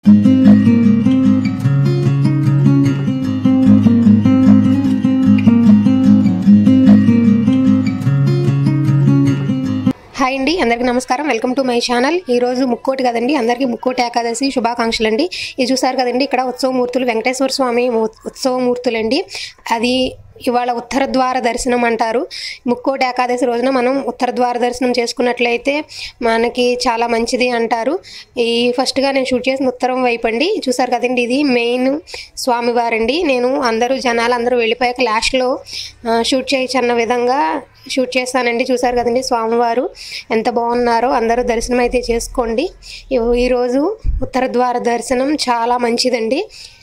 hi అండి అందరికీ నమస్కారం వెల్కమ్ టు మై ఛానల్ ఈ రోజు ముక్కోటి కదండి అందరికీ ముక్కోటి ఏకాదశి శుభాకాంక్షలు అండి ఇది చూసారు కదండి ఇక్కడ ఉత్సవమూర్తులు వెంకటేశ్వర స్వామి ఉ- ఉత్సవమూర్తులండి అది ఇవాళ ఉత్తర ద్వార దర్శనం అంటారు ముక్కోటి ఏకాదశి రోజున మనం ఉత్తర ద్వార దర్శనం చేసుకున్నట్లయితే మనకి చాలా మంచిది అంటారు ఈ ఫస్ట్గా నేను షూట్ చేసిన ఉత్తరం వైపు అండి చూసారు కదండి ఇది మెయిన్ స్వామివారండి నేను అందరూ జనాలు అందరూ వెళ్ళిపోయాక లాస్ట్లో ఆ, షూట్ చేయొచ్చు అన్న విధంగా షూట్ చేస్తానండి చూసారు కదండి స్వామివారు ఎంత బాగున్నారో అందరూ దర్శనం అయితే చేసుకోండి ఈ- ఈరోజు ఉత్తర ద్వార దర్శనం చాలా మంచిదండి